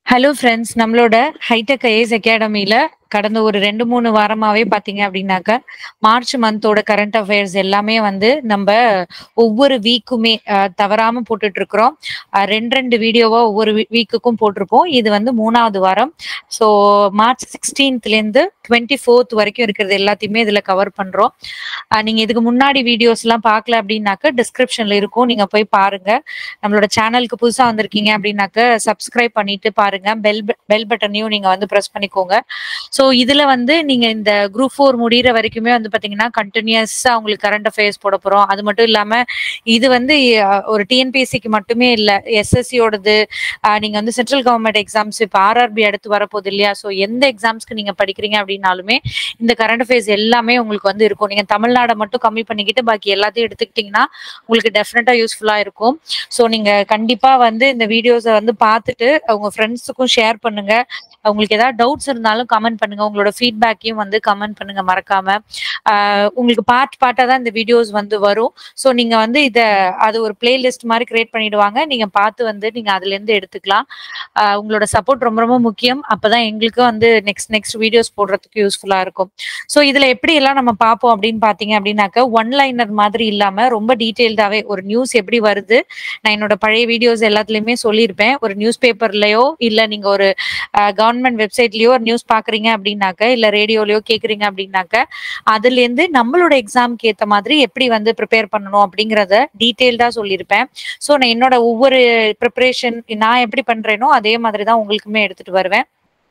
Hello friends நம்மளோட Hitech IAS அகாடமில கடந்த ஒரு ரெண்டு மூணு வாரமாவே பாத்தீங்க அப்படின்னாக்க மார்ச் மந்தோட கரண்ட் அஃபேர்ஸ் எல்லாமே வந்து நம்ம ஒவ்வொரு வீக்குமே அஹ், தவறாம போட்டுட்டு இருக்கிறோம் அஹ், ரெண்டு ரெண்டு வீடியோவா ஒவ்வொரு வீக்குக்கும் போட்டிருப்போம் இது வந்து மூணாவது வாரம் ஸோ மார்ச் சிக்ஸ்டீன்த்ல இருந்து டுவெண்ட்டி ஃபோர்த் வரைக்கும் இருக்கிறது எல்லாத்தையுமே இதுல கவர் பண்றோம் அஹ், நீங்க இதுக்கு முன்னாடி வீடியோஸ் எல்லாம் பார்க்கல அப்படின்னாக்க டிஸ்கிரிப்ஷன்ல இருக்கும் நீங்க போய் பாருங்க நம்மளோட சேனலுக்கு புதுசா வந்திருக்கீங்க அப்படின்னாக்க சப்ஸ்கிரைப் பண்ணிட்டு பாருங்க பெல் பெல் பட்டனையும் நீங்க வந்து ப்ரெஸ் பண்ணிக்கோங்க ஸோ இதுல வந்து நீங்க இந்த குரூப் ஃபோர் முடியிற வரைக்குமே வந்து பாத்தீங்கன்னா கண்டினியூஸா உங்களுக்கு கரண்ட் அஃபேர்ஸ் போட போறோம் அது மட்டும் இல்லாம இது வந்து அஹ், ஒரு டிஎன்பிஎஸ்சிக்கு மட்டுமே இல்ல எஸ்எஸ்சியோடது நீங்க வந்து சென்ட்ரல் கவர்மெண்ட் எக்ஸாம்ஸ் இப்போ ஆர்ஆர்பி அடுத்து வரப்போகுது இல்லையா ஸோ எந்த எக்ஸாம்ஸ்க்கு நீங்க படிக்கிறீங்க அப்படின்னாலுமே இந்த கரண்ட் அஃபேர்ஸ் எல்லாமே உங்களுக்கு வந்து இருக்கும் நீங்க தமிழ்நாடை மட்டும் கம்மி பண்ணிக்கிட்டு பாக்கி எல்லாத்தையும் எடுத்துக்கிட்டீங்கன்னா உங்களுக்கு டெஃபினட்டா யூஸ்ஃபுல்லா இருக்கும் ஸோ நீங்க கண்டிப்பா வந்து இந்த வீடியோஸை வந்து பார்த்துட்டு உங்க ஃப்ரெண்ட்ஸுக்கும் ஷேர் பண்ணுங்க உங்களுக்கு ஏதாவது டவுட்ஸ் இருந்தாலும் கமெண்ட் பண்ணுங்க உங்களோட ஃபீட்பேக்கையும் வந்து கமெண்ட் பண்ணுங்க மறக்காம ஆஹ் உங்களுக்கு பார்ட் பார்ட்டா தான் இந்த வீடியோஸ் வந்து வரும் ஸோ நீங்க வந்து இத அது ஒரு பிளேலிஸ்ட் மாதிரி கிரியேட் பண்ணிடுவாங்க நீங்க பார்த்து வந்து நீங்க அதுல இருந்து எடுத்துக்கலாம் ஆஹ் உங்களோட சப்போர்ட் ரொம்ப ரொம்ப முக்கியம் அப்பதான் எங்களுக்கும் வந்து நெக்ஸ்ட் நெக்ஸ்ட் வீடியோஸ் போடுறதுக்கு யூஸ்ஃபுல்லா இருக்கும் ஸோ இதுல எப்படி எல்லாம் நம்ம பார்ப்போம் அப்படின்னு பாத்தீங்க அப்படின்னாக்க ஒன் லைனர் மாதிரி இல்லாம ரொம்ப டீட்டெயில்டாவே ஒரு நியூஸ் எப்படி வருது நான் என்னோட பழைய வீடியோஸ் எல்லாத்துலயுமே சொல்லியிருப்பேன் ஒரு நியூஸ் பேப்பர்லயோ இல்ல நீங்க ஒரு கவர்மெண்ட் வெப்சைட்லயோ ஒரு நியூஸ் பாக்குறீங்க அப்படின்னாக்க இல்ல ரேடியோலயோ கேக்குறீங்க அப்படின்னாக்க அதுல இருந்து நம்மளோட எக்ஸாம்க்கு ஏத்த மாதிரி எப்படி வந்து ப்ரிப்பேர் பண்ணணும் அப்படிங்கறத டீட்டெயில்டா சொல்லியிருப்பேன் ஸோ நான் என்னோட ஒவ்வொரு ப்ரிப்பரேஷன் நான் எப்படி பண்றேனோ அதே மாதிரி தான் உங்களுக்குமே எடுத்துட்டு வருவேன்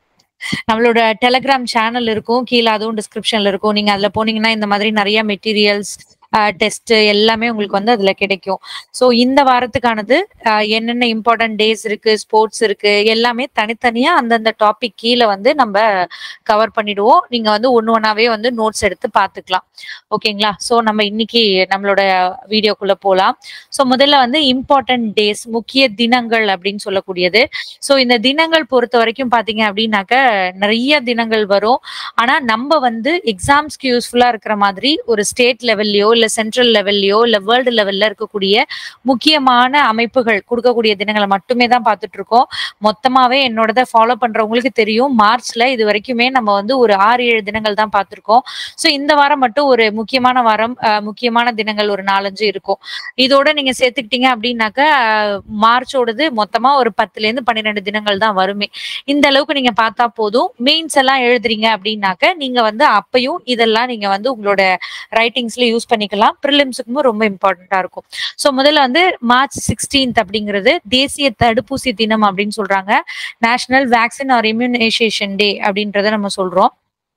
நம்மளோட டெலகிராம் சேனல் இருக்கும் கீழே அதுவும் டிஸ்கிரிப்ஷன்ல இருக்கும் நீங்க அதுல போனீங்கன்னா இந்த மாதிரி நிறைய மெட்டீரியல்ஸ் டெஸ்ட் எல்லாமே உங்களுக்கு வந்து அதுல கிடைக்கும் ஸோ இந்த வாரத்துக்கானது அஹ், என்னென்ன இம்பார்ட்டன்ட் டேஸ் இருக்கு ஸ்போர்ட்ஸ் இருக்கு எல்லாமே தனித்தனியா அந்தந்த டாபிக் கீழே வந்து நம்ம கவர் பண்ணிடுவோம் நீங்க வந்து ஒன்று ஒன்னாவே வந்து நோட்ஸ் எடுத்து பார்த்துக்கலாம் ஓகேங்களா ஸோ நம்ம இன்னைக்கு நம்மளோட வீடியோக்குள்ள போகலாம் ஸோ முதல்ல வந்து இம்பார்ட்டன்ட் டேஸ் முக்கிய தினங்கள் அப்படின்னு சொல்லக்கூடியது ஸோ இந்த தினங்கள் பொறுத்த வரைக்கும் பாத்தீங்க அப்படின்னாக்க நிறைய தினங்கள் வரும் ஆனா நம்ம வந்து எக்ஸாம்ஸ்க்கு யூஸ்ஃபுல்லா இருக்கிற மாதிரி ஒரு ஸ்டேட் லெவல்லையோ இல்ல சென்ட்ரல் லெவல்லையோ இல்ல வேர்ல்டு லெவல்ல இருக்கக்கூடிய முக்கியமான அமைப்புகள் கொடுக்கக்கூடிய தினங்களை மட்டுமே தான் பார்த்துட்டு இருக்கோம் மொத்தமாவே என்னோடத ஃபாலோ பண்றவங்களுக்கு தெரியும் மார்ச்ல இது வரைக்குமே நம்ம வந்து ஒரு ஆறு ஏழு தினங்கள் தான் பார்த்திருக்கோம் ஸோ இந்த வாரம் மட்டும் ஒரு முக்கியமான வாரம் அஹ், முக்கியமான தினங்கள் ஒரு நாலஞ்சு இருக்கும் இதோட நீங்க சேர்த்துக்கிட்டீங்க அப்படின்னாக்க அஹ், மார்ச்சோடது மொத்தமா ஒரு பத்துல இருந்து பன்னிரெண்டு தினங்கள் தான் வருமே இந்த அளவுக்கு நீங்க பார்த்தா போதும் மெயின்ஸ் எல்லாம் எழுதுறீங்க அப்படின்னாக்க நீங்க வந்து அப்பயும் இதெல்லாம் நீங்க வந்து உங்களோட ரைட்டிங்ஸ்ல யூஸ் பண்ணிக்கலாம் ப்ரிலிம்ஸுக்கும் ரொம்ப இம்பார்ட்டண்டா இருக்கும் ஸோ முதல்ல வந்து மார்ச் சிக்ஸ்டீன்த் அப்படிங்கிறது தேசிய தடுப்பூசி தினம் அப்படின்னு சொல்றாங்க national vaccine or immunization day அப்படின்றத நம்ம சொல்றோம்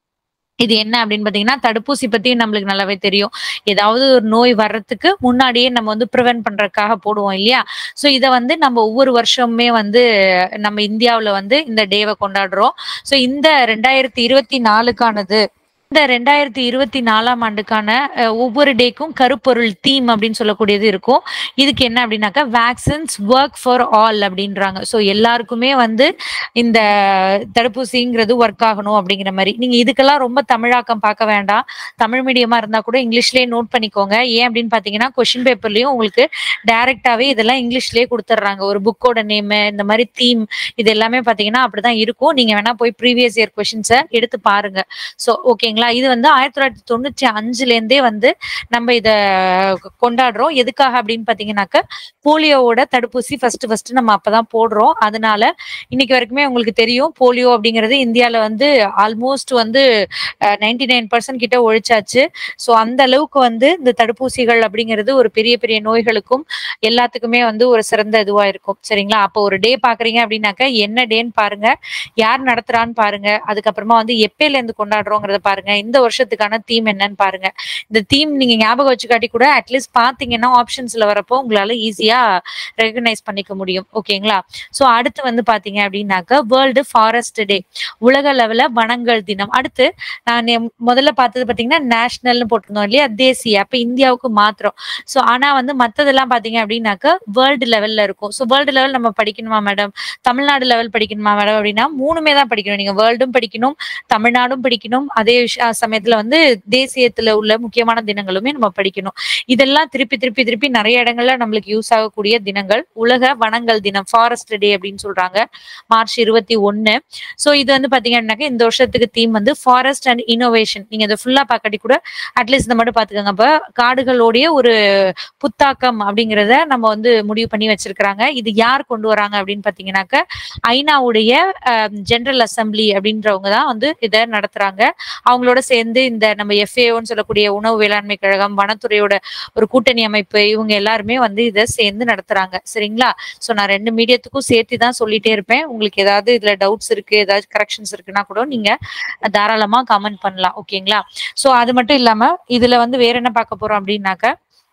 இது என்ன அப்படின்னு பாத்தீங்கன்னா தடுப்பூசி பத்தி நம்மளுக்கு நல்லாவே தெரியும் ஏதாவது ஒரு நோய் வர்றதுக்கு முன்னாடியே நம்ம வந்து ப்ரிவென்ட் பண்றதுக்காக போடுவோம் இல்லையா சோ இத வந்து நம்ம ஒவ்வொரு வருஷமுமே வந்து நம்ம இந்தியாவுல வந்து இந்த டேவை கொண்டாடுறோம் சோ இந்த ரெண்டாயிரத்தி இருபத்தி நாலுக்கானது இந்த ரெண்டாயிரத்தி இருபத்தி நாலாம் ஆண்டுக்கான அஹ், ஒவ்வொரு டேக்கும் கருப்பொருள் தீம் அப்படின்னு சொல்லக்கூடியது இருக்கும் இதுக்கு என்ன அப்படின்னாக்கா வேக்சின்ஸ் ஒர்க் ஃபார் ஆல் அப்படின்றாங்க ஸோ எல்லாருக்குமே வந்து இந்த தடுப்பூசிங்கிறது ஒர்க் ஆகணும் அப்படிங்கிற மாதிரி நீங்க இதுக்கெல்லாம் ரொம்ப தமிழாக்கம் பார்க்க வேண்டாம் தமிழ் மீடியமா இருந்தா கூட இங்கிலீஷ்லயே நோட் பண்ணிக்கோங்க ஏன் அப்படின்னு பாத்தீங்கன்னா கொஸ்டின் பேப்பர்லயும் உங்களுக்கு டைரக்டாவே இதெல்லாம் இங்கிலீஷ்லயே கொடுத்துட்றாங்க ஒரு புக்கோட நேம் இந்த மாதிரி தீம் இது எல்லாமே பாத்தீங்கன்னா அப்படிதான் இருக்கும் நீங்க வேணா போய் ப்ரீவியஸ் இயர் கொஸ்டின்ஸை எடுத்து பாருங்க ஸோ ஓகேங்களா இது வந்து ஆயிரத்தி தொள்ளாயிரத்தி தொண்ணூற்றி அஞ்சுல இருந்தே வந்து நம்ம இத கொண்டாடுறோம் எதுக்காக அப்படின்னு பாத்தீங்கன்னாக்க போலியோவோட தடுப்பூசி ஃபர்ஸ்ட் ஃபர்ஸ்ட் நம்ம அப்பதான் போடுறோம் அதனால இன்னைக்கு வரைக்குமே உங்களுக்கு தெரியும் போலியோ அப்படிங்கிறது இந்தியால வந்து ஆல்மோஸ்ட் வந்து நைன்டி நைன் பர்சன்ட் கிட்ட ஒழிச்சாச்சு ஸோ அந்த அளவுக்கு வந்து இந்த தடுப்பூசிகள் அப்படிங்கிறது ஒரு பெரிய பெரிய நோய்களுக்கும் எல்லாத்துக்குமே வந்து ஒரு சிறந்த இதுவா இருக்கும் சரிங்களா அப்போ ஒரு டே பாக்குறீங்க அப்படின்னாக்க என்ன டேன்னு பாருங்க யார் நடத்துறான்னு பாருங்க அதுக்கப்புறமா வந்து எப்பயில இருந்து கொண்டாடுறோங்கிறத பாருங்க இந்த வருஷத்துக்கான தீம் என்னன்னு பாருங்க இந்த தீம் நீங்க ஞாபகம் வச்சுக்காட்டி கூட அட்லீஸ்ட் பாத்தீங்கன்னா ஆப்ஷன்ஸ்ல வரப்போ உங்களால ஈஸியா ரெகனைஸ் பண்ணிக்க முடியும் ஓகேங்களா சோ அடுத்து வந்து பாத்தீங்க அப்படின்னாக்க வேர்ல்டு ஃபாரஸ்ட் டே உலக லெவல வனங்கள் தினம் அடுத்து நான் நே- முதல்ல பார்த்தது பாத்தீங்கன்னா நேஷனல்னு போட்டிருந்தோம் இல்லையா தேசிய அப்ப இந்தியாவுக்கு மாத்திரம் சோ ஆனா வந்து மத்ததெல்லாம் பாத்தீங்க அப்படின்னாக்க வேர்ல்டு லெவல்ல இருக்கும் சோ வேர்ல்டு லெவல் நம்ம படிக்கணுமா மேடம் தமிழ்நாடு லெவல் படிக்கணுமா மேடம் அப்படின்னா மூணுமே தான் படிக்கணும் நீங்க வேர்ல்டும் படிக்கணும் தமிழ்நாடும் படிக்கணும் அதே விஷயம் ச- சமயத்துல வந்து தேசியத்துல உள்ள முக்கியமான தினங்களுமே நம்ம படிக்கணும் இதெல்லாம் திருப்பி திருப்பி திருப்பி நிறைய இடங்கள்ல நம்மளுக்கு யூஸ் ஆகக்கூடிய தினங்கள் உலக வனங்கள் தினம் ஃபாரஸ்ட் டே அப்படின்னு சொல்றாங்க மார்ச் இருபத்தி ஒன்னு சோ இது வந்து பாத்தீங்க அப்படின்னாக்க இந்த வருஷத்துக்கு தீம் வந்து ஃபாரஸ்ட் அண்ட் இனோவேஷன் நீங்க இதை ஃபுல்லா பார்க்காட்டி கூட அட்லீஸ்ட் இதை மட்டும் பாத்துக்கோங்க அப்ப காடுகளுடைய ஒரு புத்தாக்கம் அப்படிங்கிறத நம்ம வந்து முடிவு பண்ணி வச்சிருக்கிறாங்க இது யார் கொண்டு வராங்க அப்படின்னு பாத்தீங்கன்னாக்க ஐநாவுடைய ஜெனரல் அசம்பிளி அப்படின்றவங்க தான் வந்து இதை நடத்துறாங்க அவங்களோட சேர்ந்து இந்த நம்ம எஃப்ஏஓன்னு சொல்லக்கூடிய உணவு வேளாண்மை கழகம் வனத்துறையோட ஒரு கூட்டணி அமைப்பு இவங்க எல்லாருமே வந்து இதை சேர்ந்து நடத்துறாங்க சரிங்களா சோ நான் ரெண்டு மீடியத்துக்கும் சேர்த்து தான் சொல்லிட்டே இருப்பேன் உங்களுக்கு ஏதாவது இதுல டவுட்ஸ் இருக்கு ஏதாவது கரெக்ஷன்ஸ் இருக்குன்னா கூட நீங்க தாராளமா கமெண்ட் பண்ணலாம் ஓகேங்களா சோ அது மட்டும் இல்லாம இதுல வந்து வேற என்ன பார்க்க போறோம் அப்படின்னாக்க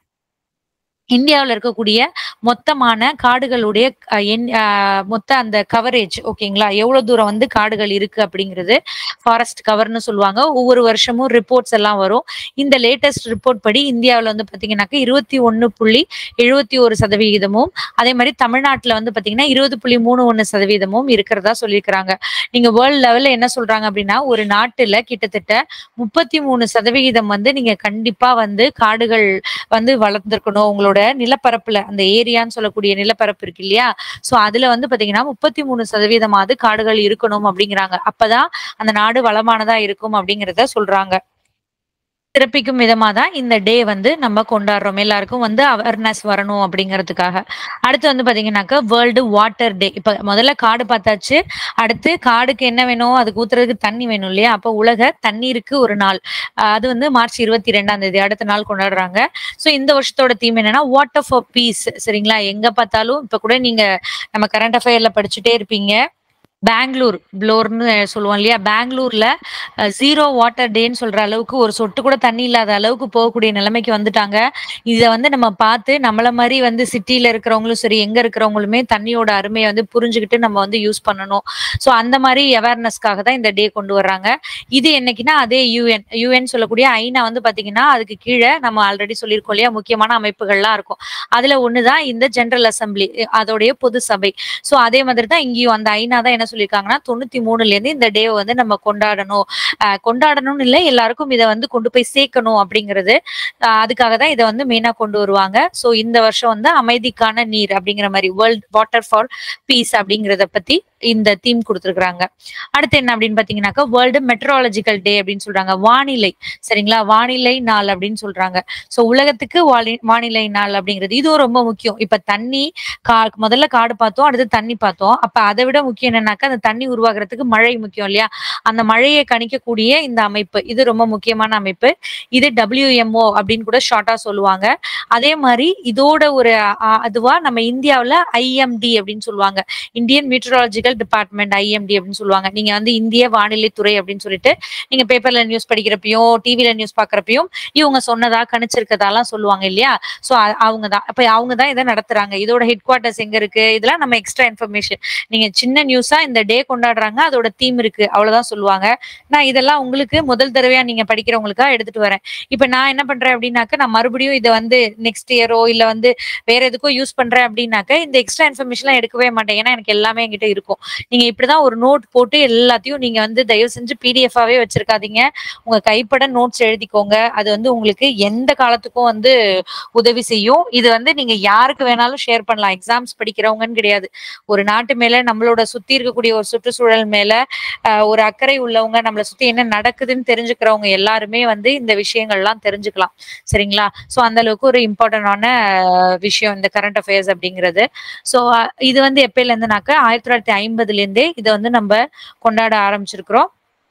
இந்தியாவில் இருக்கக்கூடிய மொத்தமான காடுகளுடைய அஹ், எண் அஹ், மொத்த அந்த கவரேஜ் ஓகேங்களா எவ்வளவு தூரம் வந்து காடுகள் இருக்கு அப்படிங்கிறது ஃபாரஸ்ட் கவர்னு சொல்லுவாங்க ஒவ்வொரு வருஷமும் ரிப்போர்ட்ஸ் எல்லாம் வரும் இந்த லேட்டஸ்ட் ரிப்போர்ட் படி இந்தியாவில் வந்து பாத்தீங்கன்னாக்க இருபத்தி ஒன்னு புள்ளி எழுபத்தி ஒரு சதவிகிதமும் அதே மாதிரி தமிழ்நாட்டுல வந்து பாத்தீங்கன்னா இருபது புள்ளி மூணு ஒன்னு சதவீதமும் இருக்கிறதா சொல்லியிருக்கிறாங்க நீங்க வேர்ல்ட் லெவல்ல என்ன சொல்றாங்க அப்படின்னா ஒரு நாட்டுல கிட்டத்தட்ட முப்பத்தி மூணு சதவிகிதம் வந்து நீங்க கண்டிப்பா வந்து காடுகள் வந்து வளர்ந்துருக்கணும் உங்களோட நிலப்பரப்புல அந்த ஏரியான்னு சொல்லக்கூடிய நிலப்பரப்பு இருக்கு இல்லையா சோ அதுல வந்து பாத்தீங்கன்னா முப்பத்தி மூணு சதவீதமாவது காடுகள் இருக்கணும் அப்படிங்கிறாங்க அப்பதான் அந்த நாடு வளமானதா இருக்கும் அப்படிங்கறத சொல்றாங்க சிறப்பிக்கும் விதமா தான் இந்த டே வந்து நம்ம கொண்டாடுறோம் எல்லாருக்கும் வந்து அவேர்னஸ் வரணும் அப்படிங்கிறதுக்காக அடுத்து வந்து பாத்தீங்கன்னாக்கா வேர்ல்டு வாட்டர் டே இப்ப முதல்ல காடு பார்த்தாச்சு அடுத்து காடுக்கு என்ன வேணும் அதுக்கு ஊத்துறதுக்கு தண்ணி வேணும் இல்லையா அப்ப உலக தண்ணீருக்கு ஒரு நாள் அஹ் அது வந்து மார்ச் இருபத்தி ரெண்டாம் தேதி அடுத்த நாள் கொண்டாடுறாங்க சோ இந்த வருஷத்தோட தீம் என்னன்னா வாட்டர் ஃபார் பீஸ் சரிங்களா எங்க பார்த்தாலும் இப்ப கூட நீங்க நம்ம கரண்ட் அஃபேர்ல படிச்சுட்டே இருப்பீங்க பெங்களூர் ப்ளோர்னு சொல்லுவோம் இல்லையா பெங்களூர்ல ஜீரோ வாட்டர் டேன்னு சொல்ற அளவுக்கு ஒரு சொட்டு கூட தண்ணி இல்லாத அளவுக்கு போகக்கூடிய நிலைமைக்கு வந்துட்டாங்க இதை வந்து நம்ம பார்த்து நம்மள மாதிரி வந்து சிட்டில இருக்கிறவங்களும் சரி எங்க இருக்கிறவங்களுமே தண்ணியோட அருமையை வந்து புரிஞ்சுக்கிட்டு நம்ம வந்து யூஸ் பண்ணணும் ஸோ அந்த மாதிரி அவேர்னஸ்க்காக தான் இந்த டே கொண்டு வர்றாங்க இது என்னைக்குன்னா அதே யூஎன் யூஎன் சொல்லக்கூடிய ஐநா வந்து பாத்தீங்கன்னா அதுக்கு கீழே நம்ம ஆல்ரெடி சொல்லியிருக்கோம் இல்லையா முக்கியமான அமைப்புகள்லாம் இருக்கும் அதுல ஒண்ணுதான் இந்த ஜெனரல் அசம்பிளி அதோடைய பொது சபை ஸோ அதே மாதிரி தான் இங்கேயும் அந்த ஐநா தான் என்ன சொல்லியிருக்காங்கன்னா தொண்ணூத்தி மூணுல இருந்து இந்த டே வந்து நம்ம கொண்டாடணும் அஹ் கொண்டாடணும்னு இல்லை எல்லாருக்கும் இதை வந்து கொண்டு போய் சேர்க்கணும் அப்படிங்கிறது அஹ் அதுக்காக தான் இதை வந்து மெயினா கொண்டு வருவாங்க ஸோ இந்த வருஷம் வந்து அமைதிக்கான நீர் அப்படிங்கிற மாதிரி வேர்ல்ட் வாட்டர் ஃபார் பீஸ் அப்படிங்கிறத பத்தி இந்த தீம் கொடுத்துருக்காங்க அடுத்து என்ன அப்படின்னு பாத்தீங்கன்னாக்கா வேர்ல்டு மெட்ரோலாஜிக்கல் டே அப்படின்னு சொல்றாங்க வானிலை சரிங்களா வானிலை நாள் அப்படின்னு சொல்றாங்க சோ உலகத்துக்கு வாலி- வானிலை நாள் அப்படிங்கிறது இதுவும் ரொம்ப முக்கியம் இப்ப தண்ணி கா முதல்ல காடு பார்த்தோம் அடுத்து தண்ணி பார்த்தோம் அப்ப அதை விட முக்கியம் என்னன்னாக்கா அந்த தண்ணி உருவாகிறதுக்கு மழை முக்கியம் இல்லையா அந்த மழையை கணிக்கக்கூடிய இந்த அமைப்பு இது ரொம்ப முக்கியமான அமைப்பு இது WMO அப்படின்னு கூட ஷார்ட்டா சொல்லுவாங்க அதே மாதிரி இதோட ஒரு அ, அதுவா நம்ம இந்தியாவுல ஐஎம்டி அப்படின்னு சொல்லுவாங்க இந்தியன் மீட்டரலாஜிக்கல் டிபார்ட்மெண்ட் ஐஎம்டி அப்படின்னு சொல்லுவாங்க நீங்க வந்து இந்திய வானிலை துறை அப்படின்னு சொல்லிட்டு நீங்க பேப்பர்ல நியூஸ் படிக்கிறப்பையும் டிவில நியூஸ் பாக்குறப்பையும் இவங்க சொன்னதா கணிச்சிருக்கதாலாம் சொல்லுவாங்க இல்லையா சோ அவங்க தான் அப்ப அவங்க தான் இதை நடத்துறாங்க இதோட ஹெட் குவார்ட்டர்ஸ் எங்க இருக்கு இதெல்லாம் நம்ம எக்ஸ்ட்ரா இன்ஃபர்மேஷன் நீங்க சின்ன நியூஸா இந்த டே கொண்டாடுறாங்க அதோட தீம் இருக்கு அவ்வளவுதான் சொல்லுவாங்க நான் இதெல்லாம் உங்களுக்கு முதல் தடவையா நீங்க படிக்கிறவங்களுக்கா எடுத்துட்டு வரேன் இப்ப நான் என்ன பண்றேன் அப்படின்னாக்க நான் மறுபடியும் இதை வந்து நெக்ஸ்ட் இயரோ இல்ல வந்து வேற எதுக்கோ யூஸ் பண்றேன் அப்படின்னாக்க இந்த எக்ஸ்ட்ரா இன்ஃபர்மேஷன்லாம் எடுக்கவே மாட்டேன் ஏன்னா எனக்கு எல்லாமே என்கிட்ட இருக்கும் நீங்க இப்படிதான் ஒரு நோட் போட்டு எல்லாத்தையும் நீங்க வந்து தயவு செஞ்சு பிடிஎஃபாவே வச்சிருக்காதீங்க உங்க கைப்பட நோட்ஸ் எழுதிக்கோங்க அது வந்து உங்களுக்கு எந்த காலத்துக்கும் வந்து உதவி செய்யும் இது வந்து நீங்க யாருக்கு வேணாலும் ஷேர் பண்ணலாம் எக்ஸாம்ஸ் படிக்கிறவங்கன்னு கிடையாது ஒரு நாட்டு மேல நம்மளோட சுத்தி இருக்கக்கூடிய ஒரு சுற்றுச்சூழல் மேல ஆஹ், ஒரு அக்கறை உள்ளவங்க நம்மளை சுத்தி என்ன நடக்குதுன்னு தெரிஞ்சுக்கிறவங்க எல்லாருமே வந்து இந்த விஷயங்கள்லாம் தெரிஞ்சுக்கலாம் சரிங்களா சோ அந்த அளவுக்கு ஒரு இம்பார்ட்டன்டான விஷயம் இந்த கரண்ட் அஃபேர்ஸ் அப்படிங்கிறது சோ இது வந்து எப்பயில இருந்துனாக்க ஆயிரத்தி தொள்ளாயிரத்தி ஐம்பதுல இருந்தே இதை வந்து நம்ம கொண்டாட ஆரம்பிச்சிருக்கிறோம்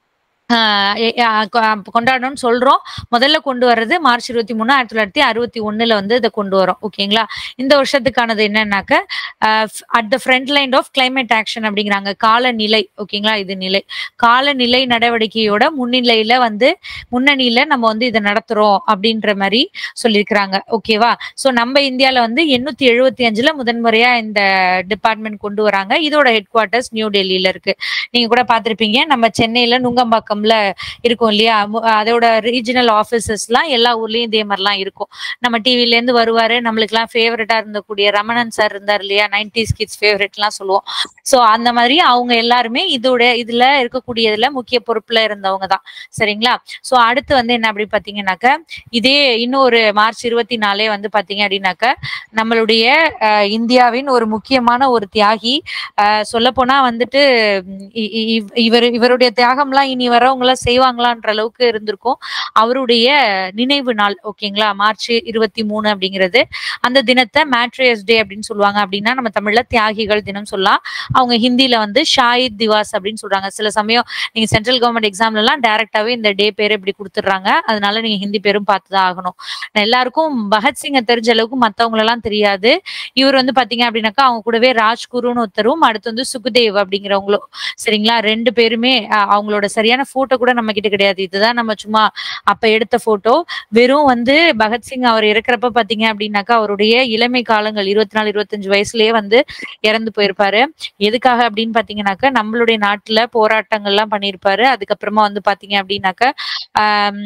ஆஹ் எ- ஆஹ் கொ- ஆஹ் கொண்டாடணும்னு சொல்றோம் முதல்ல கொண்டு வர்றது மார்ச் இருபத்தி மூணு ஆயிரத்தி தொள்ளாயிரத்தி அறுபத்தி ஒண்ணுல வந்து இதை கொண்டு வரோம் ஓகேங்களா இந்த வருஷத்துக்கானது என்னன்னாக்க at the front line of climate action அப்படிங்கிறாங்க காலநிலை ஓகேங்களா இது நிலை காலநிலை நடவடிக்கையோட முன்னிலையில வந்து முன்னணியில நம்ம வந்து இதை நடத்துறோம் அப்படின்ற மாதிரி சொல்லியிருக்கிறாங்க ஓகேவா சோ நம்ம இந்தியால வந்து எண்ணூத்தி எழுபத்தி அஞ்சுல முதன்முறையா இந்த டிபார்ட்மெண்ட் கொண்டு வராங்க இதோட ஹெட் குவார்ட்டர்ஸ் நியூ டெல்லியில இருக்கு நீங்க கூட பார்த்திருப்பீங்க நம்ம சென்னையில நுங்கம்பாக்கம் நுங்கம்பாக்கம்ல இருக்கும் இல்லையா மு- அதோட ரீஜனல் ஆபீசஸ்லாம் எல்லா ஊர்லயும் இதே மாதிரிலாம் இருக்கும் நம்ம டிவில இருந்து வருவாரு நம்மளுக்குலாம் ஃபேவரட்டா இருந்தக்கூடிய ரமணன் சார் இருந்தார் இல்லையா நைன்டிஸ் கிட்ஸ் ஃபேவரட்லாம் சொல்லுவோம் சோ அந்த மாதிரி அவங்க எல்லாருமே இதோட இதுல இருக்கக்கூடியதுல முக்கிய பொறுப்புல இருந்தவங்க தான் சரிங்களா சோ அடுத்து வந்து என்ன அப்படி பாத்தீங்கன்னாக்க இதே இன்னொரு மார்ச் இருபத்தி நாலே வந்து பாத்தீங்க அப்படின்னாக்க நம்மளுடைய அஹ், இந்தியாவின் ஒரு முக்கியமான ஒரு தியாகி சொல்ல போனா வந்துட்டு உம், இ- இ- இவ்- இவர் இவருடைய தியாகம்லாம் இனி வரவங்க எல்லாம் செய்வாங்களான்ற அளவுக்கு இருந்திருக்கும் அவருடைய நினைவு நாள் ஓகேங்களா மார்ச் இருபத்தி மூணு அப்படிங்கிறது அந்த தினத்தை மேட்ரியஸ் டே அப்படின்னு சொல்லுவாங்க அப்படின்னா நம்ம தமிழ்ல தியாகிகள் தினம் சொல்லலாம் அவங்க ஹிந்தில வந்து ஷாயித் திவாஸ் அப்படின்னு சொல்றாங்க சில சமயம் நீங்க சென்ட்ரல் கவர்மெண்ட் எக்ஸாம்ல எல்லாம் டைரக்டாவே இந்த டே பேர் இப்படி கொடுத்துட்றாங்க அதனால நீங்க ஹிந்தி பேரும் பார்த்துதான் ஆகணும் எல்லாருக்கும் பகத்சிங்கை தெரிஞ்ச அளவுக்கு மத்தவங்க எல்லாம் தெரியாது இவர் வந்து பாத்தீங்க அப்படின்னாக்கா அவங்க கூடவே ராஜ்குருன்னு ஒருத்தரும் அடுத்து வந்து சுகுதேவ் அப்படிங்கிறவங்களும் சரிங்களா ரெண்டு பேருமே அஹ், அவங்களோட சரியான போட்டோ கூட நம்ம கிட்ட கிடையாது இதுதான் நம்ம சும்மா அப்ப எடுத்த போட்டோ வெறும் வந்து பகத்சிங் அவர் இறக்குறப்ப பாத்தீங்க அப்படின்னாக்கா அவருடைய இளமை காலங்கள் இருபத்தி நாலு இருபத்தஞ்சு வயசுலயே வந்து இறந்து போயிருப்பாரு எதுக்காக அப்படின்னு பாத்தீங்கன்னாக்கா நம்மளுடைய நாட்டுல போராட்டங்கள்லாம் பண்ணியிருப்பாரு அதுக்கப்புறமா வந்து பாத்தீங்க அப்படின்னாக்கா ஆம்,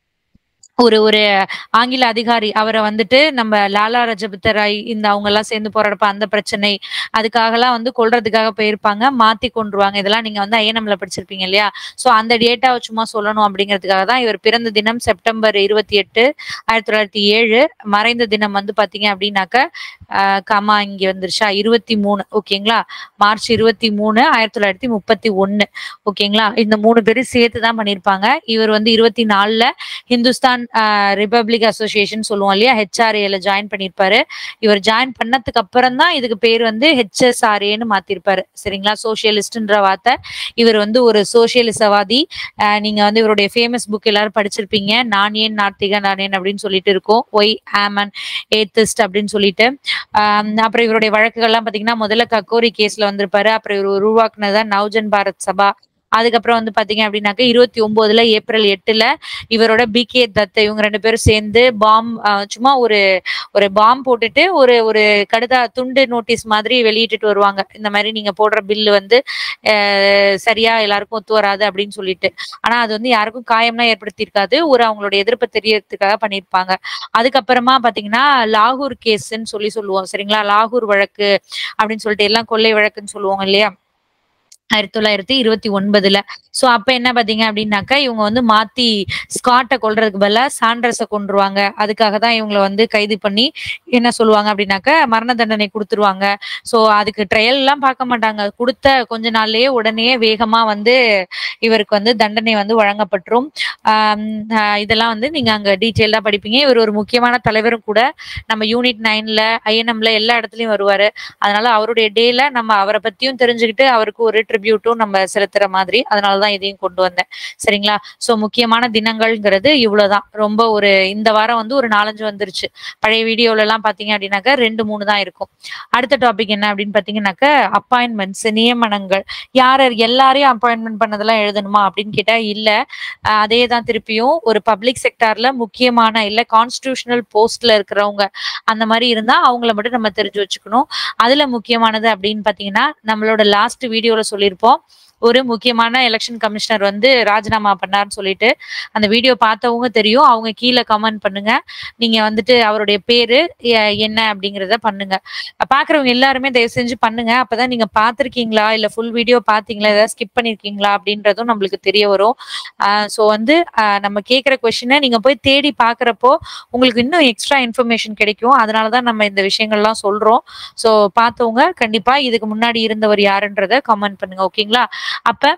ஒரு ஒரு ஆங்கில அதிகாரி அவரை வந்துட்டு நம்ம லாலா ரஜபத்த ராய் இந்த அவங்க எல்லாம் சேர்ந்து போராடப்ப அந்த பிரச்சனை அதுக்காகலாம் வந்து கொல்றதுக்காக போயிருப்பாங்க மாத்தி கொண்டுருவாங்க இதெல்லாம் நீங்க வந்து ஐஎன்எம்ல படிச்சிருப்பீங்க இல்லையா சோ அந்த டேட்டாவை சும்மா சொல்லணும் அப்படிங்கிறதுக்காக தான் இவர் பிறந்த தினம் செப்டம்பர் இருபத்தி எட்டு ஆயிரத்தி தொள்ளாயிரத்தி ஏழு மறைந்த தினம் வந்து பாத்தீங்க அப்படின்னாக்க ஆஹ் கமா இங்க வந்துருச்சா இருபத்தி மூணு ஓகேங்களா மார்ச் இருபத்தி மூணு ஆயிரத்தி தொள்ளாயிரத்தி முப்பத்தி ஒண்ணு ஓகேங்களா இந்த மூணு பேரும் சேர்த்து தான் பண்ணியிருப்பாங்க இவர் வந்து இருபத்தி நாலுல ஹிந்துஸ்தான் ரிபப்ளிக் அசோசியேஷன் சொல்லுவோம் இல்லையா ஹெச்ஆர்ஏல ஜாயின் பண்ணியிருப்பாரு இவர் ஜாயின் பண்ணதுக்கு அப்புறம் தான் இதுக்கு பேர் வந்து ஹெச்எஸ்ஆர்ஏன்னு மாத்திருப்பாரு சரிங்களா சோசியலிஸ்ட்ன்ற வார்த்தை இவர் வந்து ஒரு சோசியலிசவாதி அஹ் நீங்க வந்து இவருடைய ஃபேமஸ் புக் எல்லாரும் படிச்சிருப்பீங்க நான் ஏன் நார்த்திக நான் ஏன் அப்படின்னு சொல்லிட்டு இருக்கோம் ஒய் ஆமன் ஏத்திஸ்ட் அப்படின்னு சொல்லிட்டு ஆம், அப்புறம் இவருடைய வழக்குகள்லாம் பாத்தீங்கன்னா முதல்ல கக்கோரி கேஸ்ல வந்திருப்பாரு அப்புறம் இவர் உருவாக்குனதான் நவ்ஜன் பாரத் சபா அதுக்கப்புறம் வந்து பாத்தீங்க அப்படின்னாக்க இருபத்தி ஒன்பதுல ஏப்ரல் எட்டுல இவரோட பி கே தத் இவங்க ரெண்டு பேரும் சேர்ந்து பாம் சும்மா ஒரு ஒரு பாம் போட்டுட்டு ஒரு ஒரு கடுதா துண்டு நோட்டீஸ் மாதிரி வெளியிட்டுட்டு வருவாங்க இந்த மாதிரி நீங்க போடுற பில்லு வந்து அஹ், சரியா எல்லாருக்கும் ஒத்து வராது அப்படின்னு சொல்லிட்டு ஆனா அது வந்து யாருக்கும் காயம்லாம் ஏற்படுத்தியிருக்காது ஒரு அவங்களோட எதிர்ப்பை தெரியறதுக்காக பண்ணியிருப்பாங்க அதுக்கப்புறமா பாத்தீங்கன்னா லாகூர் கேஸ்ன்னு சொல்லி சொல்லுவோம் சரிங்களா லாகூர் வழக்கு அப்படின்னு சொல்லிட்டு எல்லாம் கொள்ளை வழக்குன்னு சொல்லுவாங்க இல்லையா ஆயிரத்தி தொள்ளாயிரத்தி இருபத்தி ஒன்பதுல சோ அப்ப என்ன பாத்தீங்க அப்படின்னாக்கா இவங்க வந்து மாத்தி ஸ்காட்டை கொல்றதுக்கு பதிலா சாண்ட்ரஸ கொண்டுருவாங்க அதுக்காக தான் இவங்களை வந்து கைது பண்ணி என்ன சொல்லுவாங்க அப்படின்னாக்கா மரண தண்டனை கொடுத்துருவாங்க சோ அதுக்கு ட்ரையல் எல்லாம் பார்க்க மாட்டாங்க கொடுத்த கொஞ்ச நாள்லயே உடனே வேகமா வந்து இவருக்கு வந்து தண்டனை வந்து வழங்கப்பட்டுரும் ஆம், ஆஹ் இதெல்லாம் வந்து நீங்க அங்க டீட்டெயிலா படிப்பீங்க இவர் ஒரு முக்கியமான தலைவரும் கூட நம்ம யூனிட் நைன்ல ஐஎன்எம்ல எல்லா இடத்துலயும் வருவாரு அதனால அவருடைய டேல நம்ம அவரை பத்தியும் தெரிஞ்சுக்கிட்டு அவருக்கு ஒரு ட்ரிபியூட்டும் நம்ம செலுத்துற மாதிரி அதனாலதான் இதையும் கொண்டு வந்தேன் சரிங்களா சோ முக்கியமான தினங்கள்ங்கிறது இவ்வளவுதான் ரொம்ப ஒரு இந்த வாரம் வந்து ஒரு நாலஞ்சு வந்துருச்சு பழைய வீடியோல எல்லாம் பாத்தீங்க அப்படின்னாக்கா ரெண்டு மூணு தான் இருக்கும் அடுத்த டாபிக் என்ன அப்படின்னு பாத்தீங்கன்னாக்கா அப்பாயின்மெண்ட்ஸ் நியமனங்கள் யார் யார் எல்லாரையும் அப்பாயின்மெண்ட் பண்ணதெல்லாம் எழுதணுமா அப்படின்னு கேட்டா இல்ல அஹ் அதே தான் திருப்பியும் ஒரு பப்ளிக் செக்டார்ல முக்கியமான இல்ல கான்ஸ்டிடியூஷனல் போஸ்ட்ல இருக்கிறவங்க அந்த மாதிரி இருந்தா அவங்கள மட்டும் நம்ம தெரிஞ்சு வச்சுக்கணும் அதுல முக்கியமானது அப்படின்னு பாத்தீங்கன்னா நம்மளோட லாஸ்ட் வீடியோல சொல்லியிருப்போம் ஒரு முக்கியமான எலெக்ஷன் கமிஷனர் வந்து ராஜினாமா பண்ணார்னு சொல்லிட்டு அந்த வீடியோ பார்த்தவங்க தெரியும் அவங்க கீழே கமெண்ட் பண்ணுங்க நீங்க வந்துட்டு அவருடைய பேரு எ- என்ன அப்படிங்கறத பண்ணுங்க பாக்குறவங்க எல்லாருமே தயவு செஞ்சு பண்ணுங்க அப்பதான் நீங்க பாத்திருக்கீங்களா இல்ல ஃபுல் வீடியோ பாத்தீங்களா ஏதாவது ஸ்கிப் பண்ணிருக்கீங்களா அப்படின்றதும் நம்மளுக்கு தெரிய வரும் ஸோ வந்து ஆஹ் நம்ம கேட்குற கொஸ்டினை நீங்க போய் தேடி பாக்குறப்போ உங்களுக்கு இன்னும் எக்ஸ்ட்ரா இன்ஃபர்மேஷன் கிடைக்கும் அதனாலதான் நம்ம இந்த விஷயங்கள்லாம் சொல்றோம் ஸோ பார்த்தவங்க கண்டிப்பா இதுக்கு முன்னாடி இருந்தவர் யாருன்றத கமெண்ட் பண்ணுங்க ஓகேங்களா அப்ப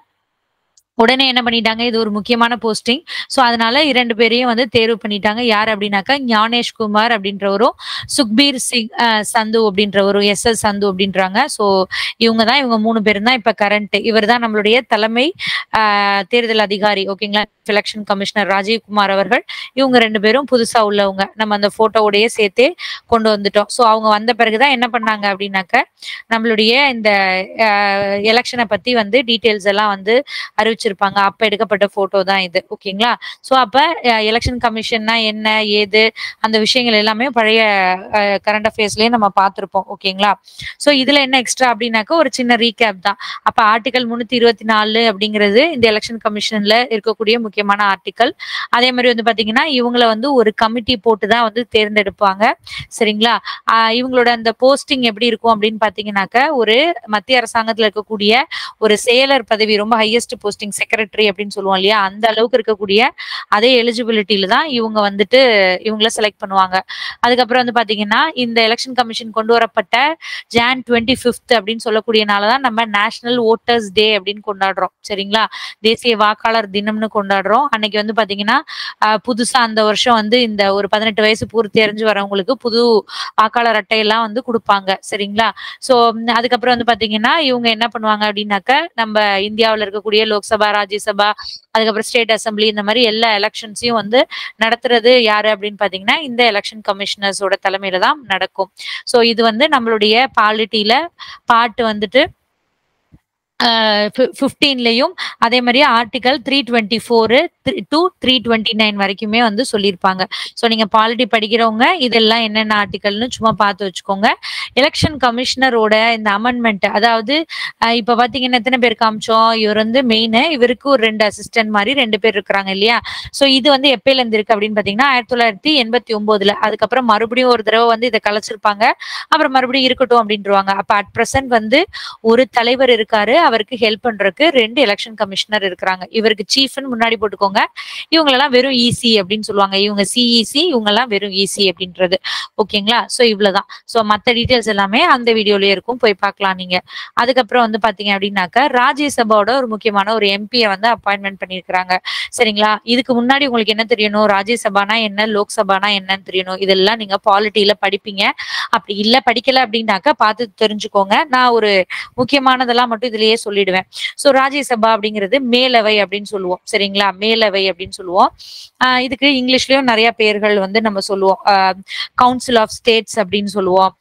உடனே என்ன பண்ணிட்டாங்க இது ஒரு முக்கியமான போஸ்டிங் ஸோ அதனால இரண்டு பேரையும் வந்து தேர்வு பண்ணிட்டாங்க யார் அப்படின்னாக்கா ஞானேஷ் குமார் அப்படின்றவரும் சுக்பீர் சிங் அஹ், சந்து அப்படின்றவரும் எஸ் எஸ் சந்து அப்படின்றாங்க ஸோ இவங்க தான் இவங்க மூணு பேரும் தான் இப்ப கரண்ட் இவர் தான் நம்மளுடைய தலைமை ஆஹ், தேர்தல் அதிகாரி ஓகேங்களா chief election commissioner Rajiv Kumar அவர்கள் இவங்க ரெண்டு பேரும் புதுசா உள்ளவங்க நம்ம அந்த போட்டோவோடய சேர்த்தே கொண்டு வந்துட்டோம் ஸோ அவங்க வந்த பிறகுதான் என்ன பண்ணாங்க அப்படின்னாக்க நம்மளுடைய இந்த எலெக்ஷனை பத்தி வந்து டீட்டெயில்ஸ் எல்லாம் வந்து அறிவிச்சிருப்பாங்க அப்ப எடுக்கப்பட்ட போட்டோ தான் இது ஓகேங்களா ஸோ அப்ப எலெக்ஷன் கமிஷன்னா என்ன ஏது அந்த விஷயங்கள் எல்லாமே பழைய கரண்ட் அஃபேர்ஸ்லயே நம்ம பார்த்திருப்போம் ஓகேங்களா ஸோ இதுல என்ன எக்ஸ்ட்ரா அப்படின்னாக்க ஒரு சின்ன ரீகேப் தான் அப்ப ஆர்டிகல் முன்னூத்தி இருபத்தி நாலு அப்படிங்கிறது இந்த எலெக்ஷன் கமிஷன்ல இருக்கக்கூடிய முக்கியமான ஆர்டிகல் அதே மாதிரி வந்து பாத்தீங்கன்னா இவங்கள வந்து ஒரு கமிட்டி போட்டு தான் வந்து தேர்ந்தெடுப்பாங்க சரிங்களா ஆஹ் இவங்களோட அந்த போஸ்டிங் எப்படி இருக்கும் அப்படின்னு பாத்தீங்கன்னாக்க ஒரு மத்திய அரசாங்கத்துல இருக்கக்கூடிய ஒரு செயலர் பதவி ரொம்ப ஹையஸ்ட் போஸ்டிங் செக்ரட்டரி அப்படின்னு சொல்லுவோம் இல்லையா அந்த அளவுக்கு இருக்கக்கூடிய அதே எலிஜிபிலிட்டியில தான் இவங்க வந்துட்டு இவங்கள செலக்ட் பண்ணுவாங்க அதுக்கப்புறம் வந்து பாத்தீங்கன்னா இந்த எலெக்ஷன் கமிஷன் கொண்டு வரப்பட்ட ஜான் டுவெண்ட்டி ஃபிஃப்த் அப்படின்னு சொல்லக்கூடிய நாளதான் நம்ம நேஷனல் ஓட்டர்ஸ் டே அப்படின்னு கொண்டாடுறோம் சரிங்களா தேசிய வாக்காளர் தினம்னு கொண்டாடுறோம் அன்னைக்கு வந்து பாத்தீங்கன்னா ஆஹ் புதுசா அந்த வருஷம் வந்து இந்த ஒரு பதினெட்டு வயசு பூர்த்தி அடைஞ்சு வரவங்களுக்கு புது வாக்காளர் அட்டையெல்லாம் வந்து கொடுப்பாங்க சரிங்களா சோ அதுக்கப்புறம் வந்து பாத்தீங்கன்னா இவங்க என்ன பண்ணுவாங்க அப்படின்னாக்க நம்ம இந்தியாவுல இருக்கக்கூடிய லோக்சபா ராஜ்யசபா அதுக்கப்புறம் ஸ்டேட் அசம்பிளி இந்த மாதிரி எல்லா எலெக்ஷன்ஸையும் வந்து நடத்துறது யாரு அப்படின்னு பாத்தீங்கன்னா இந்த எலெக்ஷன் கமிஷனர்ஸோட தலைமையில தான் நடக்கும் சோ இது வந்து நம்மளுடைய பாலிட்டியில பாட்டு வந்துட்டு ஃபிஃப்டீன்லையும் அதே மாதிரி article three twenty four to three twenty nine வரைக்குமே வந்து சொல்லியிருப்பாங்க ஸோ நீங்க பாலிட்டி படிக்கிறவங்க இதெல்லாம் என்னென்ன ஆர்டிகல்னு சும்மா பார்த்து வச்சுக்கோங்க எலெக்ஷன் கமிஷனரோட இந்த அமெண்ட்மெண்ட் அதாவது அஹ் இப்ப பாத்தீங்கன்னா எத்தனை பேர் காமிச்சோம் இவர் வந்து மெயின் இவருக்கு ஒரு ரெண்டு அசிஸ்டன்ட் மாதிரி ரெண்டு பேர் இருக்கிறாங்க இல்லையா சோ இது வந்து எப்பயில இருந்து இருக்கு அப்படின்னு பாத்தீங்கன்னா ஆயிரத்தி தொள்ளாயிரத்தி எண்பத்தி ஒன்பதுல அதுக்கப்புறம் மறுபடியும் ஒரு தடவை வந்து இதை கலைச்சிருப்பாங்க அப்புறம் மறுபடியும் இருக்கட்டும் அப்படின்றவாங்க அப்ப அட் பிரசன்ட் வந்து ஒரு தலைவர் இருக்காரு அவருக்கு ஹெல்ப் பண்றதுக்கு ரெண்டு எலெக்ஷன் கமிஷனர் இருக்கிறாங்க இவருக்கு சீஃப்னு முன்னாடி போட்டுக்கோங்க இவங்களெல்லாம் வெறும் ஈசி அப்படின்னு சொல்லுவாங்க இவங்க சிஇசி இவங்க எல்லாம் வெறும் ஈசி அப்படின்றது ஓகேங்களா சோ இவ்வளவுதான் சோ மத்த டீடைல்ஸ் எல்லாமே அந்த வீடியோலயே இருக்கும் போய் பார்க்கலாம் நீங்க அதுக்கப்புறம் வந்து பாத்தீங்க அப்படின்னாக்க ராஜ்யசபாவோட ஒரு முக்கியமான ஒரு எம்பியை வந்து அப்பாயின்மெண்ட் பண்ணிருக்காங்க சரிங்களா இதுக்கு முன்னாடி உங்களுக்கு என்ன தெரியணும் ராஜ்யசபானா என்ன லோக்சபானா என்னன்னு தெரியணும் இதெல்லாம் நீங்க பாலிட்டியில படிப்பீங்க அப்படி இல்ல படிக்கல அப்படின்னாக்க பார்த்து தெரிஞ்சுக்கோங்க நான் ஒரு முக்கியமானதெல்லாம் மட்டும் இதுலயே சொல்லிடுவேன் சோ ராஜ்யசபா அப்படிங்கிறது மேலவை அப்படின்னு சொல்லுவோம் சரிங்களா மேலவை அப்படின்னு சொல்லுவோம் ஆஹ் இதுக்கு இங்கிலீஷ்லயும் நிறைய பெயர்கள் வந்து நம்ம சொல்லுவோம் கவுன்சில் ஆஃப் ஸ்டேட்ஸ் அப்படின்னு சொல்லுவோம்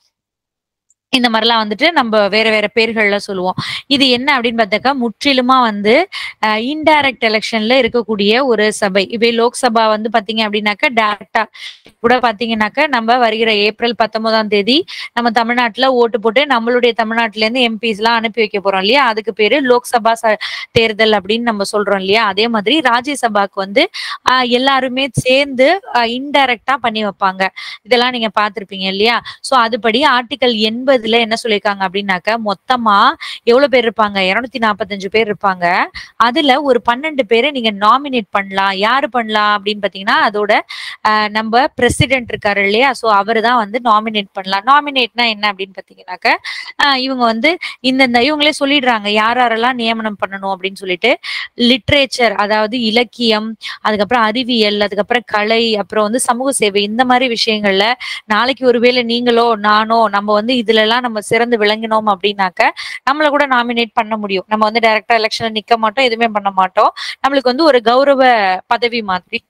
இந்த மாதிரிலாம் வந்துட்டு நம்ம வேற வேற பேர்கள்ல சொல்லுவோம் இது என்ன அப்படின்னு பார்த்தாக்கா முற்றிலுமா வந்து இன்டைரக்ட் எலெக்ஷன்ல இருக்கக்கூடிய ஒரு சபை இப்போ லோக்சபா வந்து பாத்தீங்க அப்படின்னாக்கா டேரக்டா கூட பாத்தீங்கன்னாக்கா நம்ம வருகிற ஏப்ரல் பத்தொன்பதாம் தேதி நம்ம தமிழ்நாட்டுல ஓட்டு போட்டு நம்மளுடைய தமிழ்நாட்டுல இருந்து எம்பிஸ் எல்லாம் அனுப்பி வைக்க போறோம் இல்லையா அதுக்கு பேரு லோக்சபா ச- தேர்தல் அப்படின்னு நம்ம சொல்றோம் இல்லையா அதே மாதிரி ராஜ்யசபாக்கு வந்து ஆஹ் எல்லாருமே சேர்ந்து இன்டைரக்டா பண்ணி வைப்பாங்க இதெல்லாம் நீங்க பார்த்திருப்பீங்க இல்லையா சோ அதுபடி ஆர்டிகல் எண்பதுல என்ன சொல்லியிருக்காங்க அப்படின்னாக்க மொத்தமா எவ்வளவு பேர் இருப்பாங்க இருநூத்தி நாற்பத்தஞ்சு பேர் இருப்பாங்க அதுல ஒரு பன்னெண்டு பேரை நீங்க நாமினேட் பண்ணலாம் யாரு பண்ணலாம் அப்படின்னு பாத்தீங்கன்னா அதோட ஆஹ் நம்ம பிரசிடென்ட் இருக்காரு இல்லையா சோ அவரு தான் வந்து நாமினேட் பண்ணலாம் நாமினேட்னா என்ன அப்படின்னு பாத்தீங்கன்னாக்க ஆஹ் இவங்க வந்து இந்தந்த இவங்களே சொல்லிடுறாங்க யார் யாரெல்லாம் நியமனம் பண்ணணும் அப்படின்னு சொல்லிட்டு லிட்ரேச்சர் அதாவது இலக்கியம் அதுக்கப்புறம் அறிவியல் அதுக்கப்புறம் கலை அப்புறம் வந்து சமூக சேவை இந்த மாதிரி விஷயங்கள்ல நாளைக்கு ஒருவேளை நீங்களோ நானோ நம்ம வந்து இதுல எல்லாம் நம்ம சிறந்து விளங்கினோம் அப்படின்னாக்க நம்மள கூட நாமினேட் பண்ண முடியும் நம்ம வந்து டைரக்டா எலெக்ஷன்ல நிக்க மாட்டோம் எதுவுமே பண்ண மாட்டோம் நம்மளுக்கு வந்து ஒரு கௌரவ பதவி மாதிரி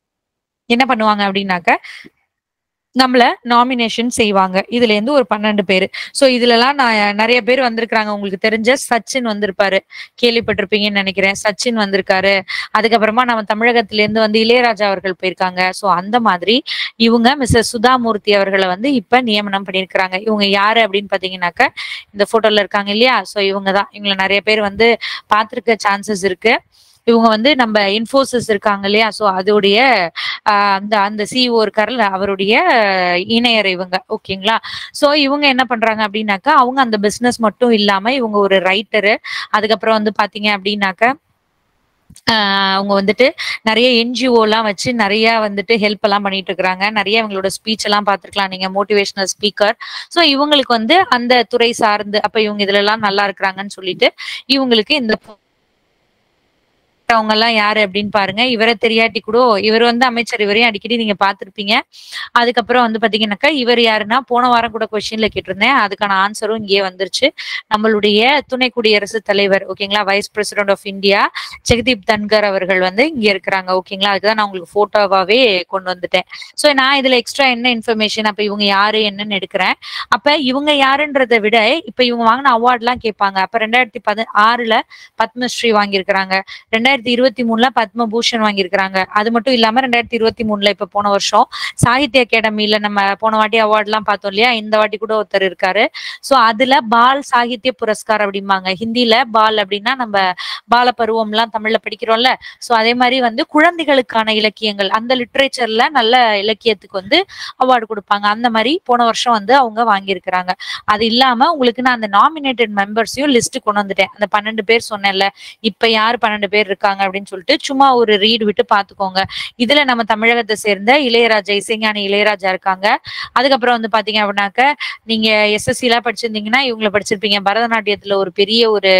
என்ன பண்ணுவாங்க அப்படின்னாக்க நம்மள நாமினேஷன் செய்வாங்க இதுல இருந்து ஒரு பன்னெண்டு பேர் சோ இதுல எல்லாம் நான் நிறைய பேர் வந்திருக்காங்க உங்களுக்கு தெரிஞ்ச சச்சின் வந்திருப்பாரு கேள்விப்பட்டிருப்பீங்கன்னு நினைக்கிறேன் சச்சின் வந்திருக்காரு அதுக்கப்புறமா நம்ம தமிழகத்துல இருந்து வந்து இளையராஜா அவர்கள் போயிருக்காங்க சோ அந்த மாதிரி இவங்க மிஸ்டர் சுதாமூர்த்தி அவர்களை வந்து இப்ப நியமனம் பண்ணியிருக்கிறாங்க இவங்க யாரு அப்படின்னு பாத்தீங்கன்னாக்க இந்த போட்டோல இருக்காங்க இல்லையா சோ இவங்க தான் இவங்களை நிறைய பேர் வந்து பார்த்திருக்க சான்சஸ் இருக்கு இவங்க வந்து நம்ம இன்ஃபோசிஸ் இருக்காங்க இல்லையா சோ அதோடைய ஆஹ் அந்த அந்த சிஇஓ இருக்காருல்ல அவருடைய இணையர் இவங்க ஓகேங்களா சோ இவங்க என்ன பண்றாங்க அப்படின்னாக்கா அவங்க அந்த பிசினஸ் மட்டும் இல்லாம இவங்க ஒரு ரைட்டரு அதுக்கப்புறம் வந்து பாத்தீங்க அப்படின்னாக்க ஆஹ் அவங்க வந்துட்டு நிறைய என்ஜிஓ எல்லாம் வச்சு நிறைய வந்துட்டு ஹெல்ப் எல்லாம் பண்ணிட்டு இருக்காங்க நிறைய இவங்களோட ஸ்பீச் எல்லாம் பார்த்திருக்கலாம் நீங்க மோட்டிவேஷனல் ஸ்பீக்கர் சோ இவங்களுக்கு வந்து அந்த துறை சார்ந்து அப்ப இவங்க இதுல எல்லாம் நல்லா இருக்கிறாங்கன்னு சொல்லிட்டு இவங்களுக்கு இந்த அவங்க எல்லாம் யாரு அப்படின்னு பாருங்க இவரை தெரியாட்டி கூட இவர் வந்து அமைச்சர் இவரையும் அடிக்கடி நீங்க பார்த்திருப்பீங்க அதுக்கப்புறம் வந்து பாத்தீங்கன்னாக்கா இவர் யாருன்னா போன வாரம் கூட கொஸ்டின்ல கேட்டிருந்தேன் அதுக்கான ஆன்சரும் இங்கேயே வந்துருச்சு நம்மளுடைய துணை குடியரசுத் தலைவர் ஓகேங்களா vice president of India Jagdeep Dhankhar அவர்கள் வந்து இங்க இருக்கிறாங்க ஓகேங்களா அதுதான் நான் உங்களுக்கு போட்டோவாவே கொண்டு வந்துட்டேன் சோ நான் இதுல எக்ஸ்ட்ரா என்ன இன்ஃபர்மேஷன் அப்ப இவங்க யாரு என்னன்னு எடுக்கிறேன் அப்ப இவங்க யாருன்றதை விட இப்ப இவங்க வாங்கின அவார்ட் எல்லாம் கேட்பாங்க அப்ப ரெண்டாயிரத்தி பதி ஆறுல பத்மஸ்ரீ வாங்கியிருக்கிறாங்க ரெண்டாயிரத்தி இருபத்தி மூணுல பத்மபூஷன் வாங்கியிருக்கிறாங்க அது மட்டும் இல்லாம ரெண்டாயிரத்தி இருபத்தி மூணுல இப்ப போன வருஷம் சாகித்ய அகாடமில நம்ம போன வாட்டி அவார்ட் எல்லாம் பார்த்தோம் இல்லையா இந்த வாட்டி கூட ஒருத்தர் இருக்காரு சோ அதுல பால் சாகித்ய புரஸ்கார் அப்படிம்பாங்க ஹிந்தில பால் அப்படின்னா நம்ம பால பருவம் எல்லாம் தமிழ்ல படிக்கிறோம்ல சோ அதே மாதிரி வந்து குழந்தைகளுக்கான இலக்கியங்கள் அந்த லிட்ரேச்சர்ல நல்ல இலக்கியத்துக்கு வந்து அவார்டு கொடுப்பாங்க அந்த மாதிரி போன வருஷம் வந்து அவங்க வாங்கியிருக்கிறாங்க அது இல்லாம உங்களுக்கு நான் அந்த நாமினேட்டட் மெம்பர்ஸையும் லிஸ்ட் கொண்டு வந்துட்டேன் அந்த பன்னெண்டு பேர் சொன்னேன்ல இப்ப யார் பன்னெண்டு பேர் இருக்காங்க அப்படின்னு சொல்லிட்டு சும்மா ஒரு ரீட் விட்டு பாத்துக்கோங்க இதுல நம்ம தமிழகத்தை சேர்ந்த இளையராஜா இசைஞானி இளையராஜா இருக்காங்க அதுக்கப்புறம் வந்து பாத்தீங்க அப்படின்னாக்க நீங்க எஸ்எஸ்சி எல்லாம் படிச்சிருந்தீங்கன்னா இவங்கள படிச்சிருப்பீங்க பரதநாட்டியத்துல ஒரு பெரிய ஒரு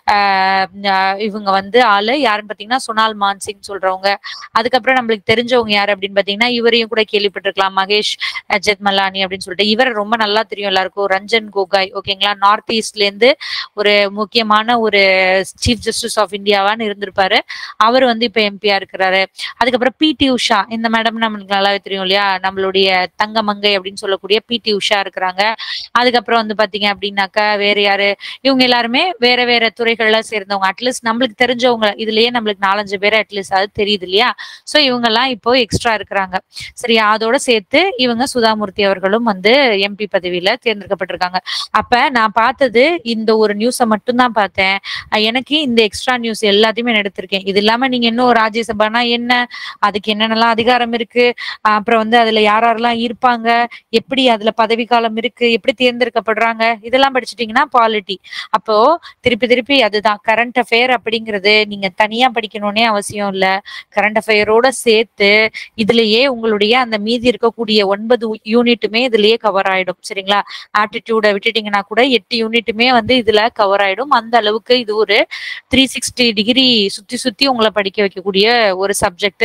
ஆஹ் ஆஹ் இவங்க வந்து ஆளு யாருன்னு பாத்தீங்கன்னா சுனால் மான்சிங் சொல்றவங்க அதுக்கப்புறம் நம்மளுக்கு தெரிஞ்சவங்க யாரு அப்படின்னு பாத்தீங்கன்னா இவரையும் கூட கேள்விப்பட்டிருக்கலாம் மகேஷ் அஜத் மலானி அப்படின்னு சொல்லிட்டு இவரை ரொம்ப நல்லா தெரியும் எல்லாருக்கும் ரஞ்சன் கோகாய் ஓகேங்களா நார்த் ஈஸ்ட்ல இருந்து ஒரு முக்கியமான ஒரு சீஃப் ஜஸ்டிஸ் ஆஃப் இந்தியாவான்னு இருந்திருப்பாரு அவர் வந்து இப்ப எம்பியா இருக்கிறாரு அதுக்கப்புறம் பிடி உஷா இந்த மேடம் நம்மளுக்கு நல்லாவே தெரியும் இல்லையா நம்மளுடைய தங்கமங்கை அப்படின்னு சொல்லக்கூடிய பிடி உஷா இருக்கிறாங்க அதுக்கப்புறம் வந்து பாத்தீங்க அப்படின்னாக்கா வேற யாரு இவங்க எல்லாருமே வேற வேற துறைகள்ல சேர்ந்தவங்க அட்லீஸ்ட் நம்மளுக்கு தெரிஞ்சவங்க இதுலயே நம்மளுக்கு நாலஞ்சு பேர் அட்லீஸ்ட் அது தெரியுது இல்லையா சோ இவங்க எல்லாம் இப்போ எக்ஸ்ட்ரா இருக்கிறாங்க சரியா அதோட சேர்த்து இவங்க சுதாமூர்த்தி அவர்களும் வந்து எம்பி பதவியில தேர்ந்தெடுக்கப்பட்டிருக்காங்க அப்ப நான் பார்த்தது இந்த ஒரு நியூஸை மட்டும் தான் பார்த்தேன் அஹ் எனக்கு இந்த எக்ஸ்ட்ரா நியூஸ் எல்லாத்தையுமே நான் எடுத்திருக்கேன் இது இல்லாம நீங்க இன்னும் ராஜ்யசபானா என்ன அதுக்கு என்னென்னலாம் அதிகாரம் இருக்கு அஹ் அப்புறம் வந்து அதுல யார் யாரெல்லாம் இருப்பாங்க எப்படி அதுல பதவி காலம் இருக்கு எப்படி தேர்ந்தெடுக்கப்படுறாங்க இதெல்லாம் படிச்சிட்டீங்கன்னா பாலிட்டி அப்போ திருப்பி திருப்பி அதுதான் கரண்ட் அஃபேர் அப்படிங்கிறது நீங்க தனியா படிக்கணும்னே அவசியம் இல்ல கரண்ட் அஃபேரோட சேர்த்து இதுலயே உங்களுடைய அந்த மீதி இருக்கக்கூடிய ஒன்பது யூனிட்டுமே இதுலயே கவர் ஆயிடும் சரிங்களா ஆப்டிடியூட விட்டுட்டீங்கன்னா கூட எட்டு யூனிட்டுமே வந்து இதுல கவர் ஆயிடும் அந்த அளவுக்கு இது ஒரு த்ரீ சிக்ஸ்டி டிகிரி சுத்தி சுத்தி உங்களை படிக்க வைக்கக்கூடிய ஒரு சப்ஜெக்ட்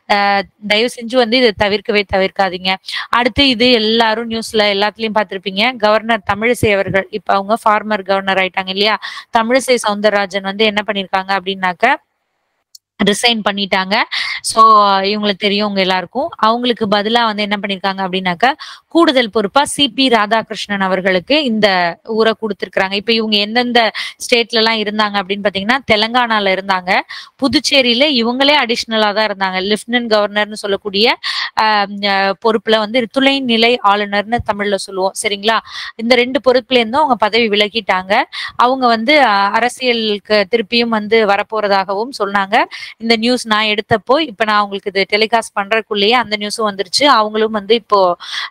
தயவு செஞ்சு வந்து இதை தவிர்க்கவே தவிர்க்காதீங்க அடுத்து இது எல்லாரும் நியூஸ்ல எல்லாத்துலயும் பார்த்திருப்பீங்க கவர்னர் தமிழிசை அவர்கள் இப்ப அவங்க ஃபார்மர் கவர்னர் ஆயிட்டாங்க இல்லையா தமிழிசை சவுந்தரராஜன் வந்து என்ன பண்ணிருக்காங்க அப்படின்னாக்க ரிசைன் பண்ணிட்டாங்க சோ இவங்களுக்கு தெரியும் உங்க எல்லாருக்கும் அவங்களுக்கு பதிலா வந்து என்ன பண்ணிருக்காங்க அப்படின்னாக்க கூடுதல் பொறுப்பா சிபி ராதாகிருஷ்ணன் அவர்களுக்கு இந்த ஊரை கொடுத்திருக்காங்க இப்ப இவங்க எந்தெந்த ஸ்டேட்ல எல்லாம் இருந்தாங்க அப்படின்னு பாத்தீங்கன்னா தெலங்கானால இருந்தாங்க புதுச்சேரியில இவங்களே அடிஷ்னலா தான் இருந்தாங்க லெப்டினன்ட் கவர்னர்னு சொல்லக்கூடிய ஆஹ் அஹ் பொறுப்புல வந்து துணை நிலை ஆளுநர்னு தமிழ்ல சொல்லுவோம் சரிங்களா இந்த ரெண்டு பொறுப்புல இருந்தும் அவங்க பதவி விலகிட்டாங்க அவங்க வந்து அஹ், அரசியலுக்கு திருப்பியும் வந்து வரப்போறதாகவும் சொன்னாங்க இந்த நியூஸ் நான் எடுத்தப்போ இப்ப நான் உங்களுக்கு இது டெலிகாஸ்ட் பண்றதுக்குள்ளேயே அந்த நியூஸும் வந்துருச்சு அவங்களும் வந்து இப்போ